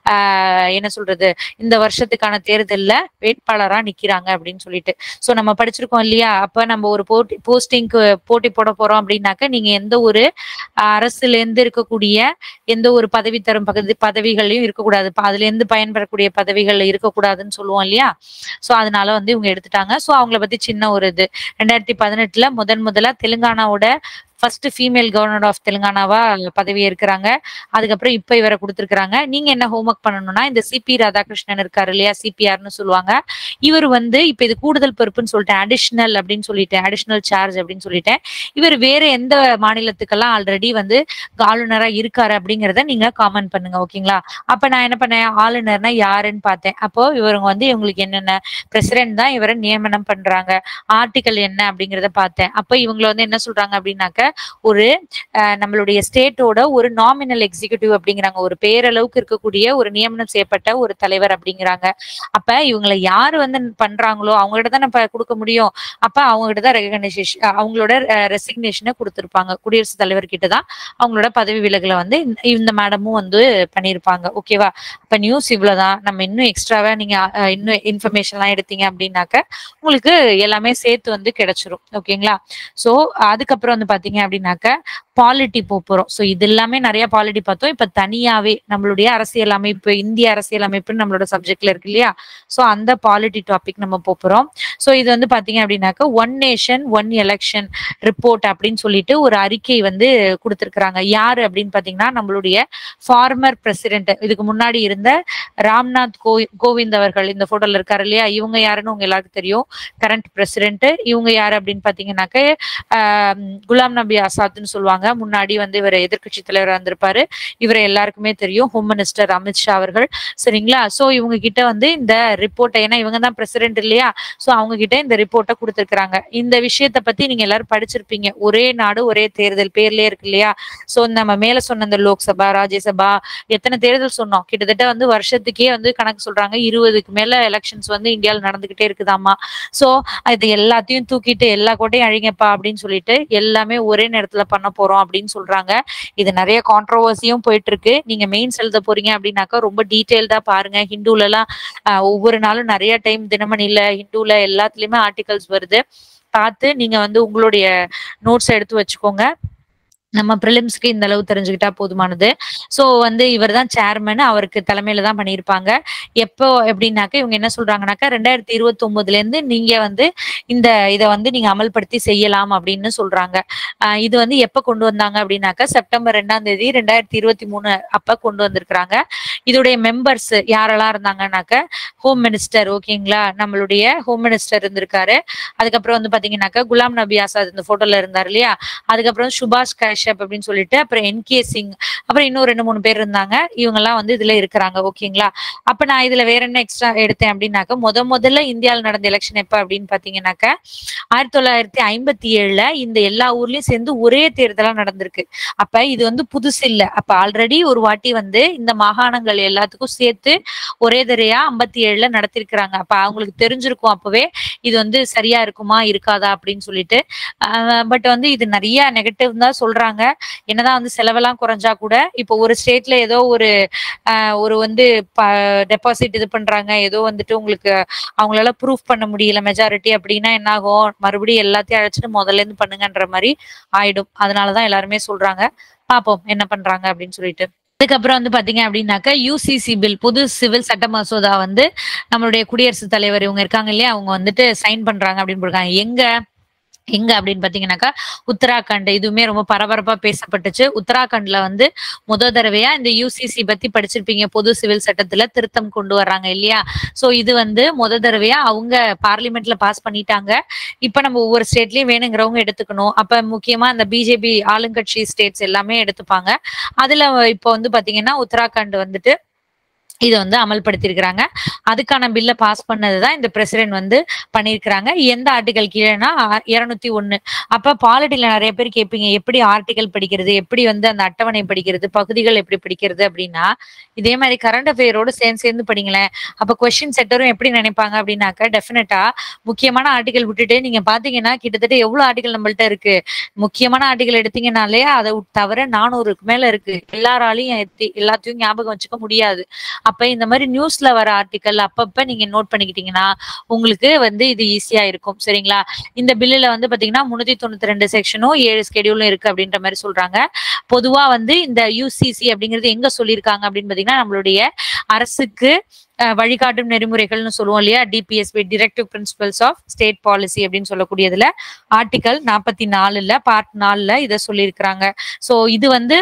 ஆஹ் என்ன சொல்றது இந்த வருஷத்துக்கான தேர்தல்ல வேட்பாளரா நிக்கிறாங்க அப்படின்னு சொல்லிட்டு சோ நம்ம படிச்சிருக்கோம் இல்லையா அப்ப நம்ம ஒரு போட்டி போஸ்டிங்க்கு போட்டி போட போறோம் அப்படின்னாக்க நீங்க எந்த ஒரு ஆஹ், அரசுல இருந்து இருக்கக்கூடிய எந்த ஒரு பதவி தரும் பகுதி பதவிகளையும் இருக்கக்கூடாது ப- அதுல இருந்து பயன்பெறக்கூடிய பதவிகள் இருக்கக்கூடாதுன்னு சொல்லுவோம் இல்லையா சோ அதனால வந்து இவங்க எடுத்துட்டாங்க சோ அவங்கள பத்தி சின்ன ஒரு இது ரெண்டாயிரத்தி பதினெட்டுல முதன் முதலா தெலுங்கானாவோட ஃபர்ஸ்ட் ஃபீமேல் கவர்னர் ஆஃப் தெலுங்கானாவா பதவி இருக்கிறாங்க அதுக்கப்புறம் இப்ப இவரை கொடுத்திருக்காங்க நீங்க என்ன ஹோம்ஒர்க் பண்ணணும்னா இந்த சிபி ராதாகிருஷ்ணன் இருக்காரு இல்லையா சிபிஆர்னு சொல்லுவாங்க இவர் வந்து இப்ப இது கூடுதல் பொறுப்புன்னு சொல்லிட்டேன் அடிஷனல் அப்படின்னு சொல்லிட்டேன் அடிஷனல் சார்ஜ் அப்படின்னு சொல்லிட்டேன் இவர் வேற எந்த மாநிலத்துக்கெல்லாம் ஆல்ரெடி வந்து ஆளுநரா இருக்காரு அப்படிங்கறத நீங்க காமெண்ட் பண்ணுங்க ஓகேங்களா அப்ப நான் என்ன பண்ணேன் ஆளுநர்னா யாருன்னு பார்த்தேன் அப்போ இவங்க வந்து இவங்களுக்கு என்னென்ன பிரசிடென்ட் தான் இவரை நியமனம் பண்றாங்க ஆர்டிகல் என்ன அப்படிங்கறத பார்த்தேன் அப்ப இவங்கள வந்து என்ன சொல்றாங்க அப்படின்னாக்க ஒரு அஹ், நம்மளுடைய ஸ்டேட்டோட ஒரு நாமினல் எக்ஸிகியூட்டிவ் அப்படிங்கிறாங்க ஒரு பேரளவுக்கு இருக்கக்கூடிய ஒரு நியமனம் செய்யப்பட்ட ஒரு தலைவர் அப்படிங்கிறாங்க அப்ப இவங்களை யாரு வந்து பண்றாங்களோ அவங்கள்ட்ட தான் நம்ம கொடுக்க முடியும் அப்ப அவங்ககிட்ட தான் ரெகனைசேஷன் அவங்களோட ரெசிக்னேஷனை கொடுத்திருப்பாங்க குடியரசுத் தலைவர் கிட்ட தான் அவங்களோட பதவி விலகலை வந்து இந்த- இந்த மேடமும் வந்து பண்ணியிருப்பாங்க ஓகேவா அப்ப நியூஸ் இவ்வளவுதான் நம்ம இன்னும் எக்ஸ்ட்ராவா நீங்க அஹ், இன்னும் இன்ஃபர்மேஷன் எல்லாம் எடுத்தீங்க அப்படின்னாக்க உங்களுக்கு எல்லாமே சேர்த்து வந்து கிடைச்சிரும் ஓகேங்களா சோ அதுக்கப்புறம் வந்து பாத்தீங்க அப்படின்னாக்க பாலிட்டி போறோம் ஸோ இது எல்லாமே நிறைய பாலிட்டி பார்த்தோம் இப்ப தனியாவே நம்மளுடைய அரசியல் அமைப்பு இந்திய அரசியல் அமைப்புன்னு நம்மளோட சப்ஜெக்ட்ல இருக்கு இல்லையா ஸோ அந்த பாலிட்டி டாபிக் நம்ம போறோம் ஸோ இது வந்து பாத்தீங்க அப்படின்னாக்க one nation one election report அப்படின்னு சொல்லிட்டு ஒரு அறிக்கை வந்து கொடுத்திருக்கிறாங்க யாரு அப்படின்னு பாத்தீங்கன்னா நம்மளுடைய ஃபார்மர் பிரசிடென்ட் இதுக்கு முன்னாடி இருந்த ராம்நாத் கோவி- கோவிந்த் அவர்கள் இந்த போட்டோல இருக்காரு இல்லையா இவங்க யாருன்னு உங்க எல்லாருக்கும் தெரியும் கரண்ட் பிரசிடென்ட் இவங்க யாரு அப்படின்னு பாத்தீங்கன்னாக்க ஆஹ் குலாம் நபி ஆசாத்னு சொல்லுவாங்க முன்னாடி வந்து இவர் எதிர்க்கட்சி தலைவரா இருந்திருப்பாரு இவரை எல்லாருக்குமே தெரியும் ஹோம் மினிஸ்டர் அமித்ஷா அவர்கள் சரிங்களா சோ இவங்க கிட்ட வந்து இந்த ரிப்போர்ட்டை ஏன்னா இவங்க தான் பிரசிடென்ட் இல்லையா சோ அவங்க கிட்ட இந்த ரிப்போர்ட்டை கொடுத்திருக்காங்க இந்த விஷயத்தை பத்தி நீங்க எல்லாரும் படிச்சிருப்பீங்க ஒரே நாடு ஒரே தேர்தல் பேர்லயே இருக்கு இல்லையா சோ நம்ம மேல சொன்ன இந்த லோக்சபா ராஜ்யசபா எத்தனை தேர்தல் சொன்னோம் கிட்டத்தட்ட வந்து வருஷத்துக்கே வந்து கணக்கு சொல்றாங்க இருபதுக்கு மேல எலெக்ஷன்ஸ் வந்து இந்தியாவில் நடந்துகிட்டே இருக்குதாமா சோ இது எல்லாத்தையும் தூக்கிட்டு எல்லா கோட்டையும் அழிங்கப்பா அப்படின்னு சொல்லிட்டு எல்லாமே ஒரே நேரத்துல பண்ண போறோம் அப்படின்னு சொல்றாங்க இது நிறைய கான்ட்ரவர்சியும் போயிட்டு இருக்கு நீங்க மெயின்ஸ் எழுத போறீங்க அப்படின்னாக்கா ரொம்ப டீட்டெயில்டா பாருங்க ஹிந்துல எல்லாம் ஆஹ், ஒவ்வொரு நாளும் நிறைய டைம் தினமணில ஹிந்துல எல்லாத்துலயுமே ஆர்டிகல்ஸ் வருது பார்த்து நீங்க வந்து உங்களுடைய நோட்ஸ் எடுத்து வச்சுக்கோங்க நம்ம ப்ரிலிம்ஸ்க்கு இந்த அளவு தெரிஞ்சுக்கிட்டா போதுமானது சோ வந்து இவர் தான் சேர்மன் அவருக்கு தலைமையில தான் பண்ணியிருப்பாங்க எப்போ எப்படின்னாக்க இவங்க என்ன சொல்றாங்கன்னாக்கா ரெண்டாயிரத்தி இருபத்தி ஒன்பதுல இருந்து நீங்க வந்து இந்த இதை வந்து நீங்க அமல்படுத்தி செய்யலாம் அப்படின்னு சொல்றாங்க ஆஹ் இது வந்து எப்ப கொண்டு வந்தாங்க அப்படின்னாக்கா செப்டம்பர் ரெண்டாம் தேதி ரெண்டாயிரத்தி இருபத்தி மூணு அப்ப கொண்டு வந்திருக்கிறாங்க இதோடைய மெம்பர்ஸ் யாரெல்லாம் இருந்தாங்கன்னாக்க ஹோம் மினிஸ்டர் ஓகேங்களா நம்மளுடைய ஹோம் மினிஸ்டர் இருந்திருக்காரு அதுக்கப்புறம் வந்து பாத்தீங்கன்னாக்கா குலாம் நபி ஆசாத் இந்த போட்டோல இருந்தார் இல்லையா அதுக்கப்புறம் சுபாஷ் கஷ்யப் அப்படின்னு சொல்லிட்டு அப்புறம் என் கே சிங் அப்புறம் இன்னும் ரெண்டு மூணு பேர் இருந்தாங்க இவங்க எல்லாம் வந்து இதுல இருக்கிறாங்க ஓகேங்களா அப்ப நான் இதுல வேற என்ன எக்ஸ்ட்ரா எடுத்தேன் அப்படின்னாக்க முத முதல்ல இந்தியாவில் நடந்த எலெக்ஷன் எப்ப அப்படின்னு பாத்தீங்கன்னாக்க ஆயிரத்தி தொள்ளாயிரத்தி ஐம்பத்தி ஏழுல இந்த எல்லா ஊர்லயும் சேர்ந்து ஒரே தேர்தலா நடந்திருக்கு அப்ப இது வந்து புதுசு இல்ல அப்ப ஆல்ரெடி ஒரு வாட்டி வந்து இந்த மாகாணங்கள் எல்லாத்துக்கும் சேர்த்து ஒரே தரையா ஐம்பத்தி ஏழுல நடத்திருக்கிறாங்க அப்ப அவங்களுக்கு தெரிஞ்சிருக்கும் அப்பவே இது வந்து சரியா இருக்குமா இருக்காதா அப்படின்னு சொல்லிட்டு பட் வந்து இது நிறைய நெகட்டிவ் தான் சொல்றாங்க என்னதான் வந்து செலவெல்லாம் குறைஞ்சா கூட இப்போ ஒரு ஸ்டேட்ல ஏதோ ஒரு ஆஹ் ஒரு வந்து டெபாசிட் இது பண்றாங்க ஏதோ வந்துட்டு உங்களுக்கு அவங்களால ப்ரூஃப் பண்ண முடியல மெஜாரிட்டி அப்படின்னா என்ன ஆகும் மறுபடியும் எல்லாத்தையும் அழைச்சிட்டு முதல்ல இருந்து பண்ணுங்கன்ற மாதிரி ஆயிடும் அதனாலதான் எல்லாருமே சொல்றாங்க பாப்போம் என்ன பண்றாங்க அப்படின்னு சொல்லிட்டு அதுக்கப்புறம் வந்து பாத்தீங்க அப்படின்னாக்க யூசிசி பில் புது சிவில் சட்ட மசோதா வந்து நம்மளுடைய குடியரசுத் தலைவர் இவங்க இருக்காங்க இல்லையா அவங்க வந்துட்டு சைன் பண்றாங்க அப்படின்னு போயிருக்காங்க எங்க எங்க அப்படின்னு பாத்தீங்கன்னாக்கா உத்தராகண்ட் இதுவுமே ரொம்ப பரபரப்பா பேசப்பட்டுச்சு உத்தராகண்ட்ல வந்து முத தடவையா இந்த யூசிசி பத்தி படிச்சிருப்பீங்க பொது சிவில் சட்டத்துல திருத்தம் கொண்டு வர்றாங்க இல்லையா சோ இது வந்து முத தடவையா அவங்க பார்லிமெண்ட்ல பாஸ் பண்ணிட்டாங்க இப்ப நம்ம ஒவ்வொரு ஸ்டேட்லயும் வேணுங்கிறவங்க எடுத்துக்கணும் அப்ப முக்கியமா அந்த பிஜேபி ஆளுங்கட்சி ஸ்டேட்ஸ் எல்லாமே எடுத்துப்பாங்க அதுல இப்போ வந்து பாத்தீங்கன்னா உத்தராகண்ட் வந்துட்டு இதை வந்து அமல்படுத்தியிருக்கிறாங்க அதுக்கான பில்லை பாஸ் பண்ணதுதான் இந்த பிரசிடென்ட் வந்து பண்ணியிருக்கிறாங்க எந்த ஆர்டிகல் கீழேனா இருநூத்தி ஒண்ணு அப்ப பாலிட்டில நிறைய பேர் கேட்பீங்க எப்படி ஆர்டிகல் படிக்கிறது எப்படி வந்து அந்த அட்டவணை படிக்கிறது பகுதிகள் எப்படி படிக்கிறது அப்படின்னா இதே மாதிரி கரண்ட் அஃபேரோட சேர்ந்து சேர்ந்து படிங்களேன் அப்ப கொஸ்டின் செட்டரும் எப்படி நினைப்பாங்க அப்படின்னாக்க டெஃபினட்டா முக்கியமான ஆர்டிகல் விட்டுட்டு நீங்க பாத்தீங்கன்னா கிட்டத்தட்ட எவ்வளவு ஆர்டிகல் நம்மள்ட்ட இருக்கு முக்கியமான ஆர்டிகல் எடுத்தீங்கனாலே அதை தவிர நானூறுக்கு மேல இருக்கு எல்லாராலையும் எத்தி- எல்லாத்தையும் ஞாபகம் வச்சுக்க முடியாது அப்ப இந்த மாதிரி நியூஸ்ல வர ஆர்டிக்கல் அப்பப்ப நீங்க நோட் பண்ணிக்கிட்டீங்கன்னா உங்களுக்கு வந்து இது ஈஸியா இருக்கும் சரிங்களா இந்த பில்லுல வந்து பாத்தீங்கன்னா முன்னூத்தி தொண்ணூத்தி ரெண்டு செக்ஷனும் ஏழு ஸ்கெடியூலும் இருக்கு அப்படின்ற மாதிரி சொல்றாங்க பொதுவா வந்து இந்த யூசிசி அப்படிங்கிறது எங்க சொல்லியிருக்காங்க அப்படின்னு பாத்தீங்கன்னா நம்மளுடைய அரசுக்கு அஹ், வழிகாட்டும் நெறிமுறைகள்னு சொல்லுவோம் இல்லையா DPSP directive principles of state policy அப்படின்னு சொல்லக்கூடியதுல ஆர்டிகல் நாற்பத்தி நாலுல பார்ட் நாலுல இதை சொல்லியிருக்கிறாங்க சோ இது வந்து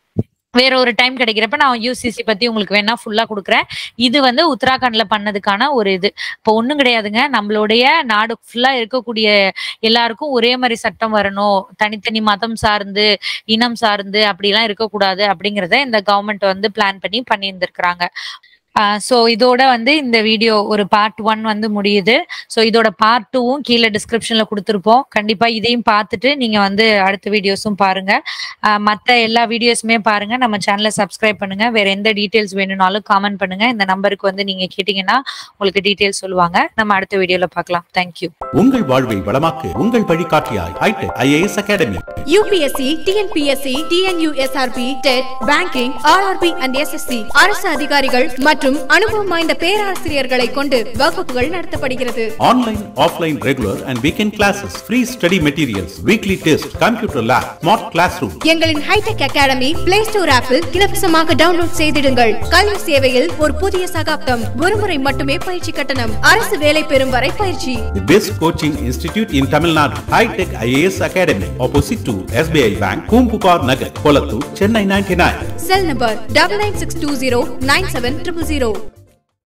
வேற ஒரு டைம் கிடைக்கிறப்ப நான் யூசிசி பத்தி உங்களுக்கு வேணா ஃபுல்லா கொடுக்குறேன் இது வந்து உத்தராகண்ட்ல பண்ணதுக்கான ஒரு இது இப்போ ஒண்ணும் கிடையாதுங்க நம்மளுடைய நாடு ஃபுல்லா இருக்கக்கூடிய எல்லாருக்கும் ஒரே மாதிரி சட்டம் வரணும் தனித்தனி மதம் சார்ந்து இனம் சார்ந்து அப்படிலாம் இருக்கக்கூடாது அப்படிங்கறத இந்த கவர்மெண்ட் வந்து பிளான் பண்ணி பண்ணியிருந்திருக்கிறாங்க ஸோ இதோட வந்து இந்த வீடியோ ஒரு பார்ட் ஒன் வந்து முடியுது ஸோ இதோட பார்ட் டூவும் கீழே டிஸ்கிரிப்ஷன்ல கொடுத்துருப்போம் கண்டிப்பா இதையும் பார்த்துட்டு நீங்க வந்து அடுத்த வீடியோஸும் பாருங்க ஆஹ் மத்த எல்லா வீடியோஸுமே பாருங்க நம்ம சேனலை சப்ஸ்கிரைப் பண்ணுங்க வேற எந்த டீடைல்ஸ் வேணும்னாலும் காமெண்ட் பண்ணுங்க இந்த நம்பருக்கு வந்து நீங்க கேட்டீங்கன்னா உங்களுக்கு டீடைல்ஸ் சொல்லுவாங்க நம்ம அடுத்த வீடியோல பார்க்கலாம் தேங்க்யூ உங்கள் வாழ்வை வளமாக்கு உங்கள் வழிகாட்டியாய் Hitech IAS academy UPSC TNPSC TNUSRB TET banking RRB and SSC அரசு அதிகாரிகள் மற்றும் மற்றும் அனுபவம் வாய்ந்த பேராசிரியர்களை கொண்டு வகுப்புகள் நடத்தப்படுகிறது Online, offline, regular and weekend classes. Free study materials. Weekly test. Computer lab. Smart classroom. எங்களின் ஹைடெக் அகாடமி பிளே ஸ்டோர் ஆப்பில் இலவசமாக டவுன்லோட் செய்திடுங்கள் கல்வி சேவையில் ஒரு புதிய சகாப்தம் ஒருமுறை மட்டுமே பயிற்சி கட்டணம் அரசு வேலை பெறும் வரை பயிற்சி The best coaching institute in Tamil Nadu. High Tech IAS Academy. Opposite to SBI Bank. Kumpupar Nagar. Kolattur. Chennai 99. Cell number double nine six two zero nine seven triple zero